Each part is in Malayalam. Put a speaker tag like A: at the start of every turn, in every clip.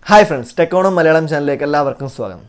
A: ഹായ് ഫ്രണ്ട്സ് ടെക്കോണം മലയാളം ചാനലിലേക്ക് എല്ലാവർക്കും സ്വാഗതം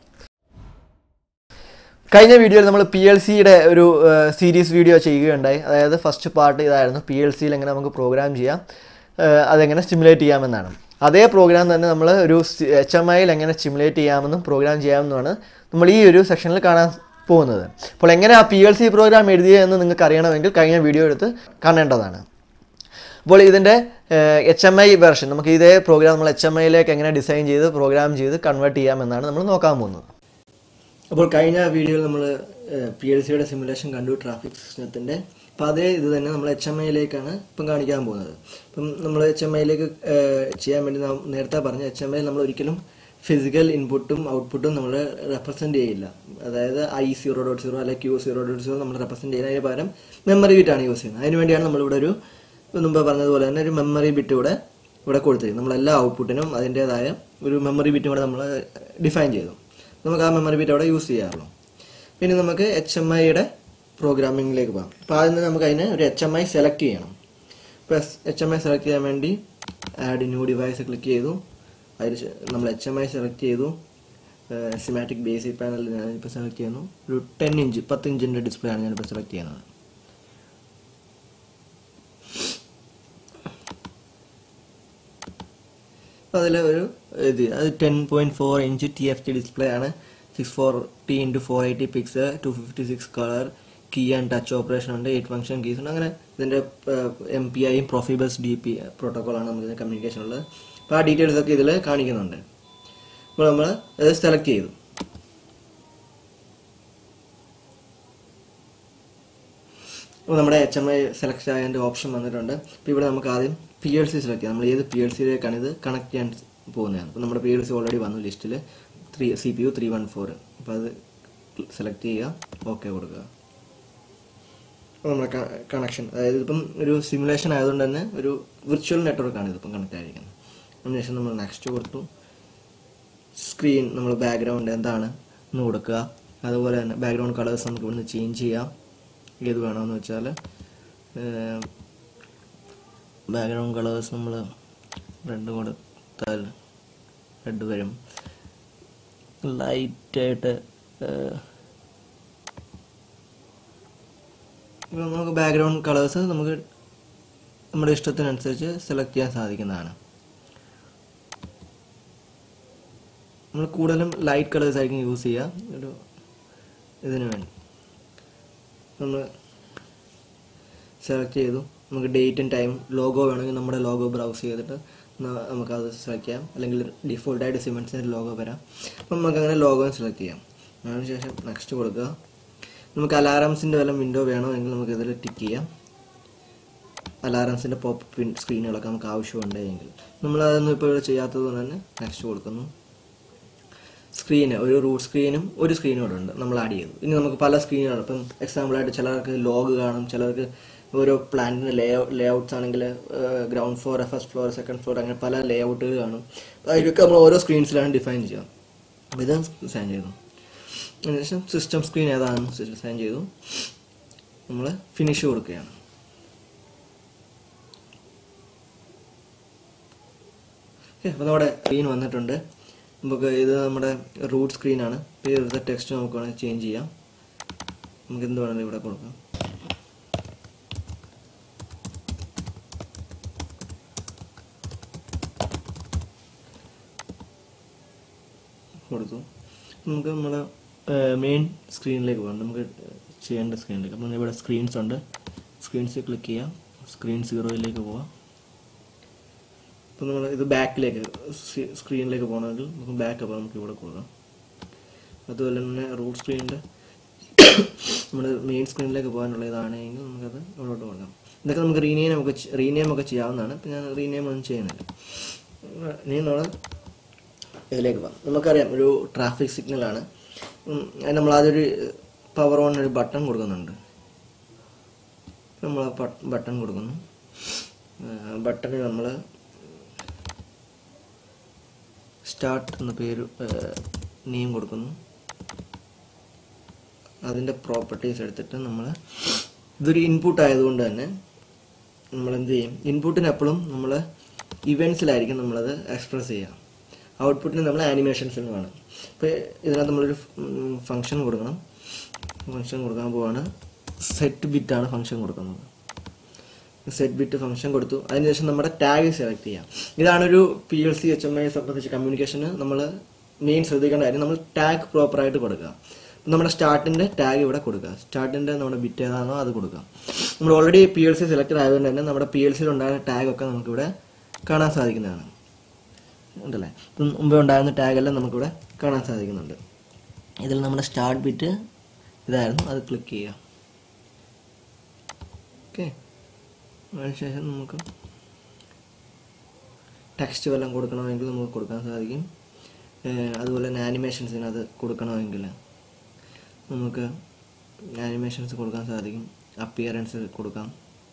A: കഴിഞ്ഞ വീഡിയോയിൽ നമ്മൾ പി എൽ സിയുടെ ഒരു സീരീസ് വീഡിയോ ചെയ്യുകയുണ്ടായി അതായത് ഫസ്റ്റ് പാർട്ട് ഇതായിരുന്നു പി എൽ സിയിൽ എങ്ങനെ നമുക്ക് പ്രോഗ്രാം ചെയ്യാം ഏഹ് അതെങ്ങനെ സ്റ്റിമുലേറ്റ് ചെയ്യാമെന്നാണ് അതേ പ്രോഗ്രാം തന്നെ നമ്മൾ ഒരു എച്ച് എം ഐയിൽ എങ്ങനെ സ്റ്റിമുലേറ്റ് ചെയ്യാമെന്നും പ്രോഗ്രാം ചെയ്യാമെന്നുമാണ് നമ്മൾ ഈ ഒരു സെക്ഷനിൽ കാണാൻ പോകുന്നത് അപ്പോൾ എങ്ങനെ ആ പി എൽ സി പ്രോഗ്രാം എഴുതിയതെന്ന് നിങ്ങൾക്ക് അറിയണമെങ്കിൽ കഴിഞ്ഞ വീഡിയോ എടുത്ത് കാണേണ്ടതാണ് അപ്പോൾ ഇതിൻ്റെ എച്ച് എം ഐ വെർഷൻ നമുക്ക് ഇതേ പ്രോഗ്രാം നമ്മൾ എച്ച് എം ഐയിലേക്ക് എങ്ങനെ ഡിസൈൻ ചെയ്ത് പ്രോഗ്രാം ചെയ്ത് കൺവേർട്ട് ചെയ്യാമെന്നാണ് നമ്മൾ നോക്കാൻ പോകുന്നത് അപ്പോൾ കഴിഞ്ഞ വീഡിയോയിൽ നമ്മൾ പി എൽ സിയുടെ സിമുലേഷൻ കണ്ടു ട്രാഫിക് സിസ്റ്റത്തിൻ്റെ അപ്പോൾ അതേ ഇത് തന്നെ നമ്മൾ എച്ച് എം ഐയിലേക്കാണ് ഇപ്പം കാണിക്കാൻ പോകുന്നത് ഇപ്പം നമ്മൾ എച്ച് എം ഐയിലേക്ക് ചെയ്യാൻ വേണ്ടി നാം നേരത്തെ പറഞ്ഞ എച്ച് എം ഐ നമ്മൾ ഒരിക്കലും ഫിസിക്കൽ ഇൻപുട്ടും ഔട്ട്പുട്ടും നമ്മൾ റെപ്രസെൻറ്റ് ചെയ്യില്ല അതായത് ഐ സീറോ ഡോട്ട് സീറോ അല്ലെങ്കിൽ ക്യൂ സീറോ ഡോട്ട് സീറോ നമ്മൾ റെപ്രസെൻറ്റ് ചെയ്യുന്നത് അതിന് പകരം മെമ്മറി ബിറ്റാണ് യൂസ് ചെയ്യുന്നത് അതിന് വേണ്ടിയാണ് നമ്മളിവിടെ ഒരു മുമ്പ് പറഞ്ഞതുപോലെ തന്നെ ഒരു മെമ്മറി ബിറ്റ് ഇവിടെ ഇവിടെ കൊടുത്തിരിക്കും നമ്മളെല്ലാ ഔട്ട്പുട്ടിനും അതിൻ്റെതായ ഒരു മെമ്മറി ബിറ്റും കൂടെ നമ്മൾ ഡിഫൈൻ ചെയ്തു നമുക്ക് ആ മെമ്മറി ബിറ്റ് അവിടെ യൂസ് ചെയ്യാറുള്ളൂ പിന്നെ നമുക്ക് എച്ച് എം ഐയുടെ പ്രോഗ്രാമിങ്ങിലേക്ക് പോകാം അപ്പോൾ ആദ്യം തന്നെ നമുക്ക് അതിന് ഒരു എച്ച് എം ഐ സെലക്ട് ചെയ്യണം ഇപ്പോൾ എച്ച് എം ഐ സെലക്ട് ചെയ്യാൻ വേണ്ടി ആഡ് ന്യൂ ഡിവൈസ് ക്ലിക്ക് ചെയ്തു അതിൽ ശേ- നമ്മൾ എച്ച് എം ഐ സെലക്ട് ചെയ്തു സിമാറ്റിക് ബേസിക് പാനൽ ഞാനിപ്പോൾ സെലക്ട് ചെയ്യുന്നു ഒരു ടെൻ ഇഞ്ച് പത്ത് ഇഞ്ചിൻ്റെ ഡിസ്പ്ലേ ആണ് ഞാനിപ്പോൾ സെലക്ട് ചെയ്യുന്നത് അതിൽ ഒരു ഇത് അത് ten point four inch T F T display ആണ് six forty into four eighty pix two fifty six colour key and touch operation ഉണ്ട് എയ്റ്റ് ഫംഗ്ഷൻ കീസ് ഉണ്ട് അങ്ങനെ ഇതിൻ്റെ എം പി ഐയും പ്രൊഫിബസ് ഡി പി പ്രോട്ടോക്കോളാണ് നമുക്ക് ഇതിന് കമ്മ്യൂണിക്കേഷൻ ഉള്ളത് അപ്പോൾ ആ ഡീറ്റെയിൽസ് ഒക്കെ ഇതിൽ കാണിക്കുന്നുണ്ട് അപ്പോൾ നമ്മൾ അത് സെലക്ട് ചെയ്തു അപ്പോൾ നമ്മുടെ എച്ച് എം ഐ സെലക്ട് ആയതിൻ്റെ ഓപ്ഷൻ വന്നിട്ടുണ്ട് അപ്പോൾ ഇവിടെ നമുക്ക് ആദ്യം പി എൽ സി സെലക്ട് ചെയ്യാം നമ്മൾ ഏത് പി എൽ സിയിലേക്കാണ് ഇത് കണക്ട് ചെയ്യാൻ പോകുന്നതാണ് അപ്പോൾ നമ്മുടെ പി എൽ സി ഓൾറെഡി വന്നു ലിസ്റ്റിൽ three C P U three one four അപ്പോൾ അത് സെലക്ട് ചെയ്യുക ഓക്കെ കൊടുക്കുക അപ്പോൾ നമ്മുടെ കണക്ഷൻ അതായത് ഇപ്പം ഒരു സിമുലേഷൻ ആയതുകൊണ്ട് തന്നെ ഒരു വിർച്വൽ നെറ്റ്വർക്കാണ് ഇതിപ്പം കണക്ട് ആയിരിക്കുന്നത് അതിനുശേഷം നമ്മൾ നെക്സ്റ്റ് കൊടുത്തു സ്ക്രീൻ നമ്മൾ ബാക്ക്ഗ്രൗണ്ട് എന്താണ് എന്ന് കൊടുക്കുക അതുപോലെ തന്നെ ബാക്ക്ഗ്രൗണ്ട് കളേഴ്സ് നമുക്ക് ഇവിടുന്ന് ചേഞ്ച് ചെയ്യാം ഏത് വേണമെന്ന് വെച്ചാൽ ബാക്ക്ഗ്രൗണ്ട് കളേഴ്സ് നമ്മൾ റെഡ് കൊടുത്താൽ റെഡ് വരും ലൈറ്റായിട്ട് ഇപ്പോൾ നമുക്ക് ബാക്ക്ഗ്രൗണ്ട് കളേഴ്സ് നമുക്ക് നമ്മുടെ ഇഷ്ടത്തിനനുസരിച്ച് സെലക്ട് ചെയ്യാൻ സാധിക്കുന്നതാണ് നമ്മൾ കൂടുതലും ലൈറ്റ് കളേഴ്സ് ആയിരിക്കും യൂസ് ചെയ്യുക ഒരു ഇതിന് വേണ്ടി നമ്മൾ സെലക്ട് ചെയ്തു നമുക്ക് ഡേറ്റും ടൈം ലോഗോ വേണമെങ്കിൽ നമ്മുടെ ലോഗോ ബ്രൗസ് ചെയ്തിട്ട് ന- നമുക്കത് സെലക്ട് ചെയ്യാം അല്ലെങ്കിൽ ഡിഫോൾട്ടായിട്ട് സിമെൻസിൻ്റെ ലോഗോ വരാം അപ്പം നമുക്ക് അങ്ങനെ ലോഗോ സെലക്ട് ചെയ്യാം അതിനുശേഷം നെക്സ്റ്റ് കൊടുക്കുക നമുക്ക് അലാറംസിൻ്റെ വല്ല വിൻഡോ വേണമെങ്കിൽ നമുക്ക് ഇതിൽ ടിക്ക് ചെയ്യാം അലാറംസിൻ്റെ പോപ്പ് പിൻ സ്ക്രീനുകളൊക്കെ നമുക്ക് ആവശ്യമുണ്ട് എങ്കിൽ നമ്മളതൊന്നും ഇപ്പോൾ ഇവിടെ ചെയ്യാത്തത് കൊണ്ട് തന്നെ നെക്സ്റ്റ് കൊടുക്കുന്നു സ്ക്രീന് ഒരു റൂട്ട് സ്ക്രീനും ഒരു സ്ക്രീനും കൂടെ ഉണ്ട് നമ്മൾ ആഡ് ചെയ്തു ഇനി നമുക്ക് പല സ്ക്രീനുകളും ഇപ്പം എക്സാമ്പിളായിട്ട് ചിലർക്ക് ലോഗ് കാണും ചിലർക്ക് ഓരോ പ്ലാന്റിൻ്റെ ലേ ലേ ഔട്ട്സ് ആണെങ്കിൽ ground floor first floor second floor അങ്ങനെ പല ലേ ഔട്ടുകൾ കാണും അതിലൊക്കെ നമ്മൾ ഓരോ സ്ക്രീൻസിലാണ് ഡിഫൈൻ ചെയ്യുക അപ്പോൾ ഇത് ഡിസൈൻ ചെയ്തു അതിനുശേഷം സിസ്റ്റം സ്ക്രീൻ ഏതാണെന്ന് ഡിസൈൻ ചെയ്തു നമ്മൾ ഫിനിഷ് കൊടുക്കുകയാണ് ഓക്കെ അപ്പോൾ നമ്മുടെ സ്ക്രീൻ വന്നിട്ടുണ്ട് നമുക്ക് ഇത് നമ്മുടെ റൂട്ട് സ്ക്രീനാണ് ഇപ്പോൾ ഇവിടുത്തെ ടെക്സ്റ്റ് നമുക്ക് വേണമെങ്കിൽ ചേഞ്ച് ചെയ്യാം നമുക്ക് എന്ത് വേണമെങ്കിലും ഇവിടെ കൊടുക്കാം കൊടുത്തു നമുക്ക് നമ്മുടെ മെയിൻ സ്ക്രീനിലേക്ക് പോകാം നമുക്ക് ചെയ്യേണ്ട സ്ക്രീനിലേക്ക് അപ്പം ഇവിടെ സ്ക്രീൻസ് ഉണ്ട് സ്ക്രീൻസ് ക്ലിക്ക് ചെയ്യാം സ്ക്രീൻ സീറോയിലേക്ക് പോവാം ഇപ്പം നമ്മൾ ഇത് ബാക്കിലേക്ക് സ്ക്രീനിലേക്ക് പോകണമെങ്കിൽ നമുക്ക് ബാക്ക് അപ്പോൾ നമുക്ക് ഇവിടെ കൊടുക്കാം അതുപോലെ തന്നെ റൂട്ട് സ്ക്രീനിൻ്റെ നമ്മുടെ മെയിൻ സ്ക്രീനിലേക്ക് പോകാനുള്ള ഇതാണെങ്കിൽ നമുക്കത് ഇവിടോട്ട് കൊടുക്കാം ഇതൊക്കെ നമുക്ക് റീനെയിം ഒക്കെ റീനെയിം ഒക്കെ ചെയ്യാവുന്നതാണ് ഇപ്പം ഞാൻ റീനെയിം ഒന്നും ചെയ്യുന്നില്ല ഇനി നമ്മൾ ഇതിലേക്ക് പോകാം നമുക്കറിയാം ഒരു ട്രാഫിക് സിഗ്നലാണ് അതിന് നമ്മൾ ആദ്യം പവർ ഓൺ ഒരു ബട്ടൺ കൊടുക്കുന്നുണ്ട് നമ്മൾ ആ ബട്ടൺ കൊടുക്കുന്നു ബട്ടണിൽ നമ്മൾ സ്റ്റാർട്ട് എന്ന പേര് നെയിം കൊടുക്കുന്നു അതിൻ്റെ പ്രോപ്പർട്ടീസ് എടുത്തിട്ട് നമ്മൾ ഇതൊരു ഇൻപുട്ട് ആയതുകൊണ്ട് തന്നെ നമ്മൾ എന്ത് ചെയ്യും ഇൻപുട്ടിന് എപ്പോഴും നമ്മൾ ഇവൻസിലായിരിക്കും നമ്മളത് എക്സ്പ്രസ് ചെയ്യുക ഔട്ട്പുട്ടിന് നമ്മൾ ആനിമേഷൻസ് എന്ന് വേണം അപ്പോൾ ഇതിനകത്ത് നമ്മളൊരു ഫംഗ്ഷൻ കൊടുക്കണം ഫംഗ്ഷൻ കൊടുക്കാൻ പോവാണ് സെറ്റ് ബിറ്റാണ് ഫംഗ്ഷൻ കൊടുക്കുന്നത് സെറ്റ് ബിറ്റ് ഫംഗ്ഷൻ കൊടുത്തു അതിനുശേഷം നമ്മുടെ ടാഗ് സെലക്ട് ചെയ്യാം ഇതാണ് ഒരു P L C H M I സംബന്ധിച്ച് കമ്മ്യൂണിക്കേഷന് നമ്മൾ മെയിൻ ശ്രദ്ധിക്കേണ്ട കാര്യം നമ്മൾ ടാഗ് പ്രോപ്പറായിട്ട് കൊടുക്കുക നമ്മുടെ സ്റ്റാർട്ടിൻ്റെ ടാഗ് ഇവിടെ കൊടുക്കുക സ്റ്റാർട്ടിൻ്റെ നമ്മുടെ ബിറ്റ് ഏതാണോ അത് കൊടുക്കുക നമ്മൾ already P L C select ആയതുകൊണ്ട് തന്നെ നമ്മുടെ പി എൽ സിയിൽ ഉണ്ടായിരുന്ന ടാഗൊക്കെ നമുക്കിവിടെ കാണാൻ സാധിക്കുന്നതാണ് ഉണ്ടല്ലേ ഇപ്പം മുമ്പേ ഉണ്ടായിരുന്ന ടാഗെല്ലാം നമുക്കിവിടെ കാണാൻ സാധിക്കുന്നുണ്ട് ഇതിൽ നമ്മുടെ സ്റ്റാർട്ട് ബിറ്റ് ഇതായിരുന്നു അത് ക്ലിക്ക് ചെയ്യുക ഓക്കെ അതിനുശേഷം നമുക്ക് ടെക്സ്റ്റ് വല്ലതും കൊടുക്കണമെങ്കിൽ നമുക്ക് കൊടുക്കാൻ സാധിക്കും ഏഹ് അതുപോലെ തന്നെ ആനിമേഷൻസിന് അത് കൊടുക്കണമെങ്കിൽ നമുക്ക് ആനിമേഷൻസ് കൊടുക്കാൻ സാധിക്കും അപ്പിയറൻസ് കൊടുക്കാം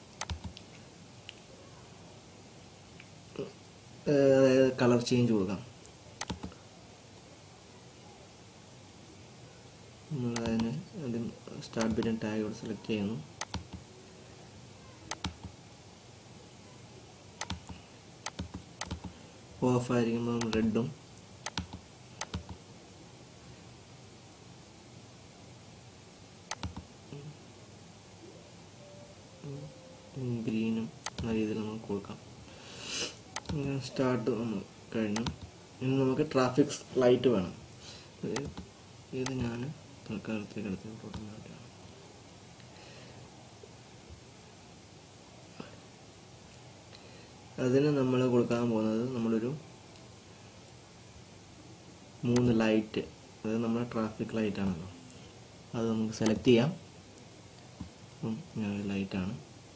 A: ഏഹ് അതായത് കളർ ചേഞ്ച് കൊടുക്കാം നമ്മൾ അതിന് ആദ്യം സ്റ്റാർട്ട് ബിറ്റൻ ടാഗ് ഇവിടെ സെലക്ട് ചെയ്യുന്നു ഓഫ് ആയിരിക്കുമ്പോൾ റെഡും ഗ്രീനും എന്ന രീതിയിൽ നമുക്ക് കൊടുക്കാം ഇങ്ങനെ സ്റ്റാർട്ട് ഒന്ന് കഴിഞ്ഞു ഇനി നമുക്ക് ട്രാഫിക് ലൈറ്റ് വേണം ഇത് ഇത് ഞാൻ തൽക്കാലത്തേക്ക് എടുത്ത് ഫോട്ടോ മാറ്റാം അതിന് നമ്മൾ കൊടുക്കാൻ പോകുന്നത് നമ്മളൊരു മൂന്ന് ലൈറ്റ് അത് നമ്മുടെ ട്രാഫിക് ലൈറ്റ് ആണല്ലോ അത് നമുക്ക് സെലക്ട് ചെയ്യാം അപ്പം ഞാൻ ലൈറ്റാണ്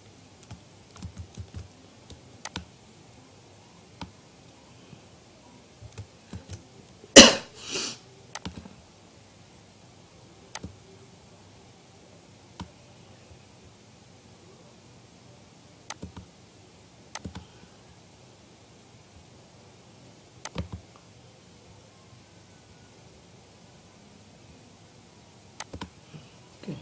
A: ഓക്കെ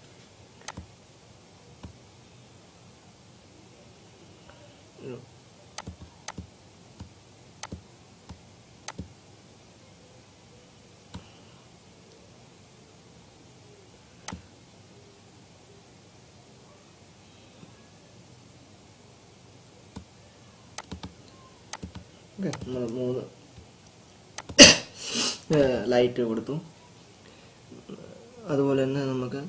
A: ഓക്കെ നമ്മൾ മൂന്ന് ലൈറ്റ് കൊടുത്തു അതുപോലെ തന്നെ നമുക്ക്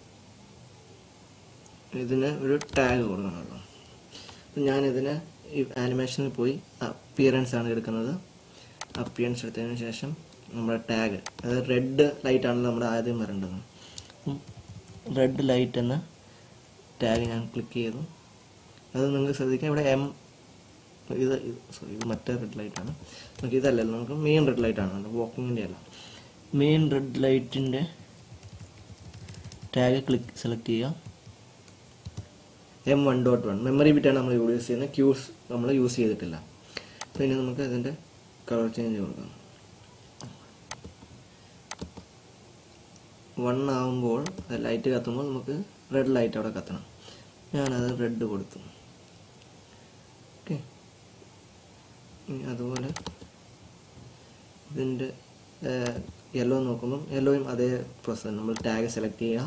A: ഇതിന് ഒരു ടാഗ് കൊടുക്കണമല്ലോ അപ്പം ഞാനിതിന് ഈ ആനിമേഷനിൽ പോയി അപ്പിയറൻസ് ആണ് എടുക്കുന്നത് അപ്പിയറൻസ് എടുത്തതിന് ശേഷം നമ്മുടെ ടാഗ് അതായത് റെഡ് ലൈറ്റ് ആണല്ലോ നമ്മുടെ ആദ്യം വരേണ്ടത് റെഡ് ലൈറ്റ് എന്ന ടാഗ് ഞാൻ ക്ലിക്ക് ചെയ്തു അത് നിങ്ങൾക്ക് ശ്രദ്ധിക്കാം ഇവിടെ എം ഇത് സോറി ഇത് മറ്റേ റെഡ് ലൈറ്റ് ആണ് നമുക്ക് ഇതല്ലല്ലോ നമുക്ക് മെയിൻ റെഡ് ലൈറ്റ് ആണ് വാക്കിങ്ങിൻ്റെ അല്ല മെയിൻ റെഡ് ലൈറ്റിൻ്റെ ടാഗ് ക്ലിക്ക് സെലക്ട് ചെയ്യുക M one dot one memory ബിറ്റാണ് നമ്മൾ യൂസ് ചെയ്യുന്നത് ക്യൂസ് നമ്മൾ യൂസ് ചെയ്തിട്ടില്ല പിന്നെ നമുക്ക് അതിൻ്റെ കളർ ചേഞ്ച് കൊടുക്കാം വൺ ആകുമ്പോൾ ലൈറ്റ് കത്തുമ്പോൾ നമുക്ക് റെഡ് ലൈറ്റ് അവിടെ കത്തണം ഞാനത് റെഡ് കൊടുത്തു ഓക്കെ അതുപോലെ ഇതിൻ്റെ യെല്ലോ നോക്കുമ്പം യെല്ലോയും അതേ പ്രോസസ് നമ്മൾ ടാഗ് സെലക്ട് ചെയ്യുക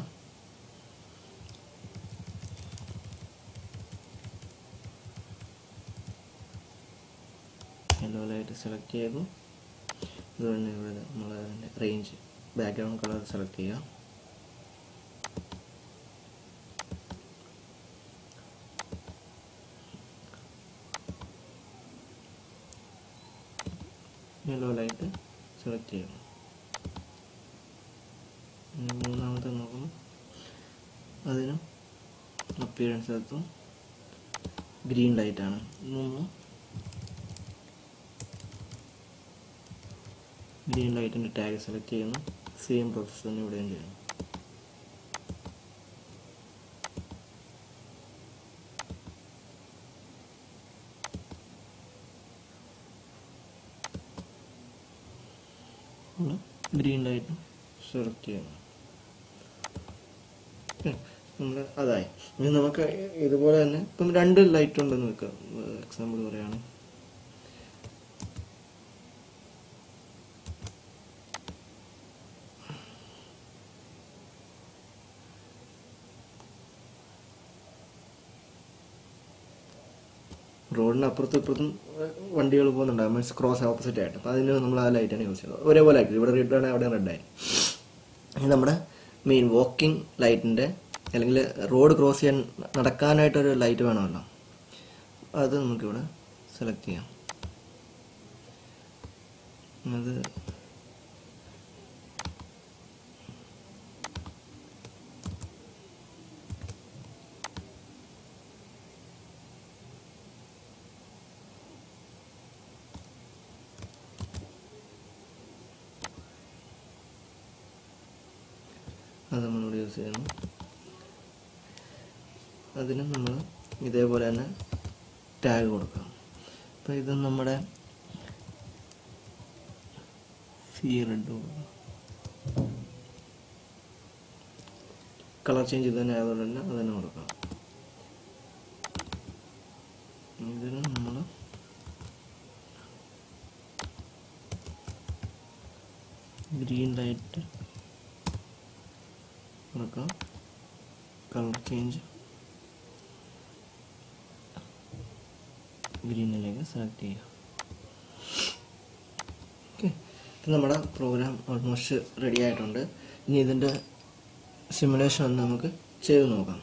A: യെല്ലോ ലൈറ്റ് സെലക്ട് ചെയ്തു അതുപോലെ ഇവിടെ നമ്മൾ അതിൻ്റെ റേഞ്ച് ബാക്ക്ഗ്രൗണ്ട് കളർ സെലക്ട് ചെയ്യുക യെല്ലോ ലൈറ്റ് സെലക്ട് ചെയ്യണം ഇനി മൂന്നാമത്തെ നോക്കും അതിനും അപ്പിയറൻസ് എടുത്തും ഗ്രീൻ ലൈറ്റാണ് നമ്മൾ ഗ്രീൻ ലൈറ്റിൻ്റെ ടാഗ് സെലക്ട് ചെയ്യുന്നു സെയിം പ്രോസസ് തന്നെ ഇവിടെയും ചെയ്യുന്നു ഗ്രീൻ ലൈറ്റ് സെലക്ട് ചെയ്യണം നമ്മൾ അതായി ഇനി നമുക്ക് ഇതുപോലെ തന്നെ ഇപ്പം രണ്ട് ലൈറ്റ് ഉണ്ടെന്ന് വെക്കാം എക്സാമ്പിൾ പറയുകയാണ് റോഡിന് അപ്പുറത്തും ഇപ്പുറത്തും വണ്ടികൾ പോകുന്നുണ്ടാകും മീൻസ് ക്രോസ് ഓപ്പോസിറ്റ് ആയിട്ട് അപ്പോൾ അതിന് നമ്മൾ ആ ലൈറ്റാണ് യൂസ് ചെയ്യുന്നത് ഒരേപോലെ ആയിട്ട് ഇവിടെ റെഡ് ആണ് അവിടെ റെഡ് ആയി ഇത് നമ്മുടെ മെയിൻ വാക്കിംഗ് ലൈറ്റിൻ്റെ അല്ലെങ്കിൽ റോഡ് ക്രോസ് ചെയ്യാൻ നടക്കാനായിട്ടൊരു ലൈറ്റ് വേണമല്ലോ അത് നമുക്കിവിടെ സെലക്ട് ചെയ്യാം അത് അത് നമ്മളിവിടെ യൂസ് ചെയ്യുന്നു അതിനും നമ്മൾ ഇതേപോലെ തന്നെ ടാഗ് കൊടുക്കാം അപ്പോൾ ഇത് നമ്മുടെ സി റെഡ് കളർ ചേഞ്ച് ഇത് തന്നെ ആയതുകൊണ്ട് തന്നെ അത് തന്നെ കൊടുക്കാം ഇതിന് നമ്മൾ ഗ്രീൻ ലൈറ്റ് കൊടുക്കാം കളർ ചേഞ്ച് ഗ്രീനിലേക്ക് സെലക്ട് ചെയ്യുക ഓക്കെ ഇപ്പം നമ്മുടെ പ്രോഗ്രാം ഓൾമോസ്റ്റ് റെഡി ആയിട്ടുണ്ട് ഇനി ഇതിൻ്റെ സിമുലേഷൻ ഒന്ന് നമുക്ക് ചെയ്ത് നോക്കാം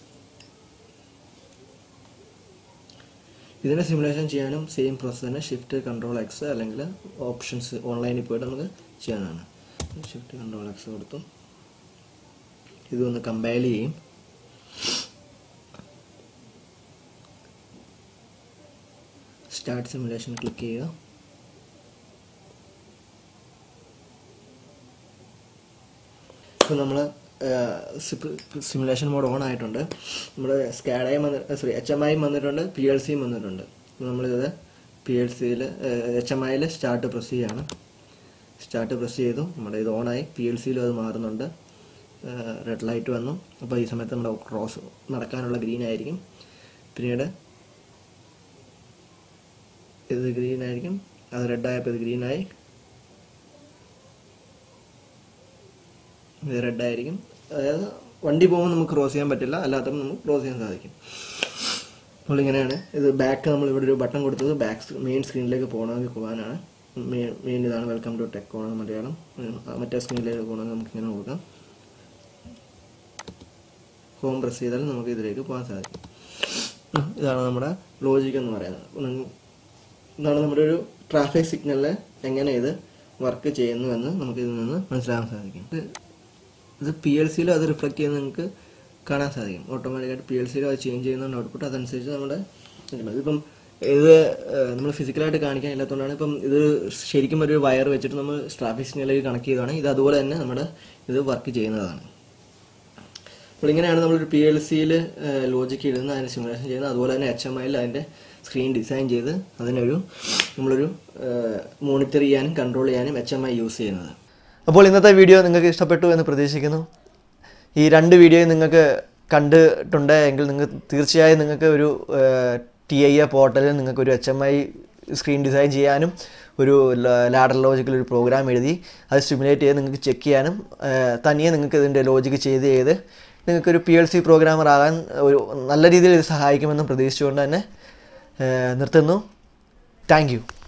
A: ഇതിൻ്റെ സിമുലേഷൻ ചെയ്യാനും സെയിം പ്രോസസ് തന്നെ ഷിഫ്റ്റ് കൺട്രോൾ എക്സ് അല്ലെങ്കിൽ ഓപ്ഷൻസ് ഓൺലൈനിൽ പോയിട്ട് നമുക്ക് ചെയ്യാനാണ് ഷിഫ്റ്റ് കൺട്രോൾ എക്സ് കൊടുത്തു ഇതൊന്ന് കമ്പയൽ ചെയ്യും സ്റ്റാർട്ട് സിമുലേഷൻ ക്ലിക്ക് ചെയ്യുക ഇപ്പോൾ നമ്മൾ സിമുലേഷൻ മോഡ് ഓൺ ആയിട്ടുണ്ട് നമ്മുടെ സ്കാഡായും വന്ന് സോറി എച്ച് എം ഐയും വന്നിട്ടുണ്ട് പി എൽ സിയും വന്നിട്ടുണ്ട് നമ്മളിത് പി എൽ സിയിൽ എച്ച് എം ഐയിൽ സ്റ്റാർട്ട് പ്രസ് ചെയ്യാണ് സ്റ്റാർട്ട് പ്രസ് ചെയ്തു നമ്മുടെ ഇത് ഓണായി പി എൽ സിയിലും അത് മാറുന്നുണ്ട് റെഡ് ലൈറ്റ് വന്നു അപ്പോൾ ഈ സമയത്ത് നമ്മുടെ ക്രോസ് നടക്കാനുള്ള ഗ്രീൻ ആയിരിക്കും പിന്നീട് ഇത് ഗ്രീൻ ആയിരിക്കും അത് റെഡ് ആയപ്പോൾ ഇത് ഗ്രീൻ ആയി ഇത് റെഡ് ആയിരിക്കും അതായത് വണ്ടി പോകുമ്പോൾ നമുക്ക് ക്രോസ് ചെയ്യാൻ പറ്റില്ല അല്ലാത്തപ്പോൾ നമുക്ക് ക്രോസ് ചെയ്യാൻ സാധിക്കും അപ്പോൾ ഇങ്ങനെയാണ് ഇത് ബാക്ക് നമ്മൾ ഇവിടെ ഒരു ബട്ടൺ കൊടുത്തത് ബാക്ക് മെയിൻ സ്ക്രീനിലേക്ക് പോകണമെങ്കിൽ പോകാനാണ് മെയിൻ മെയിൻ ഇതാണ് welcome to tech on Malayalam ഉം, മറ്റേ സ്ക്രീനിലേക്ക് പോകണമെങ്കിൽ നമുക്ക് ഇങ്ങനെ കൊടുക്കാം ഹോം പ്രസ് ചെയ്താൽ നമുക്ക് ഇതിലേക്ക് പോകാൻ സാധിക്കും ഉം, ഇതാണ് നമ്മുടെ ലോജിക് എന്ന് പറയുന്നത് ഉം, ഇതാണ് നമ്മുടെ ഒരു ട്രാഫിക് സിഗ്നലിൽ എങ്ങനെ ഇത് വർക്ക് ചെയ്യുന്നു എന്ന് നമുക്ക് ഇതിൽ നിന്ന് മനസ്സിലാക്കാൻ സാധിക്കും ഇത് ഇത് പി എൽ സിയിലും അത് റിഫ്ലക്ട് ചെയ്യുന്നത് നിങ്ങൾക്ക് കാണാൻ സാധിക്കും ഓട്ടോമാറ്റിക്കായിട്ട് പി എൽ സിയിലും അത് ചേഞ്ച് ചെയ്യുന്ന ഔട്ട്പുട്ട് അതനുസരിച്ച് നമ്മുടെ ഇരിക്കുന്നത്. ഇതിപ്പം ഇത് നമ്മൾ ഫിസിക്കലായിട്ട് കാണിക്കാൻ ഇല്ലാത്തതുകൊണ്ടാണ് ഇപ്പം ഇത് ശരിക്കും ഒരു വയർ വെച്ചിട്ട് നമ്മൾ ട്രാഫിക് സിഗ്നലിലേക്ക് കണക്ട് ചെയ്തതാണ് ഇത് അതുപോലെ തന്നെ നമ്മുടെ ഇത് വർക്ക് ചെയ്യുന്നതാണ് അപ്പോൾ ഇങ്ങനെയാണ് നമ്മളൊരു പി എൽ സിയിൽ ലോജിക്ക് ഇടുന്ന അതിന് സിമുലേഷൻ ചെയ്യുന്നത് അതുപോലെ തന്നെ എച്ച് എം ഐയിൽ അതിൻ്റെ സ്ക്രീൻ ഡിസൈൻ ചെയ്ത് അതിനൊരു നമ്മളൊരു മോണിറ്റർ ചെയ്യാനും കൺട്രോൾ ചെയ്യാനും എച്ച് എം ഐ യൂസ് ചെയ്യുന്നത് അപ്പോൾ ഇന്നത്തെ വീഡിയോ നിങ്ങൾക്ക് ഇഷ്ടപ്പെട്ടു എന്ന് പ്രതീക്ഷിക്കുന്നു ഈ രണ്ട് വീഡിയോയും നിങ്ങൾക്ക് കണ്ടിട്ടുണ്ട് എങ്കിൽ നിങ്ങൾ തീർച്ചയായും നിങ്ങൾക്ക് ഒരു ടി ഐ എ പോർട്ടലിൽ നിങ്ങൾക്ക് ഒരു H M I screen design ചെയ്യാനും ഒരു ലാഡർ ലോജിക്കൽ ഒരു പ്രോഗ്രാം എഴുതി അത് സ്റ്റിമുലേറ്റ് ചെയ്ത് നിങ്ങൾക്ക് ചെക്ക് ചെയ്യാനും ആ, തനിയെ നിങ്ങൾക്ക് ഇതിൻ്റെ ലോജിക്ക് ചെയ്ത് ചെയ്ത് നിങ്ങൾക്കൊരു പി എൽ സി പ്രോഗ്രാമർ ആകാൻ ഒരു നല്ല രീതിയിൽ ഇത് സഹായിക്കുമെന്ന് പ്രതീക്ഷിച്ചുകൊണ്ട് തന്നെ ആ, നിർത്തുന്നു താങ്ക് യു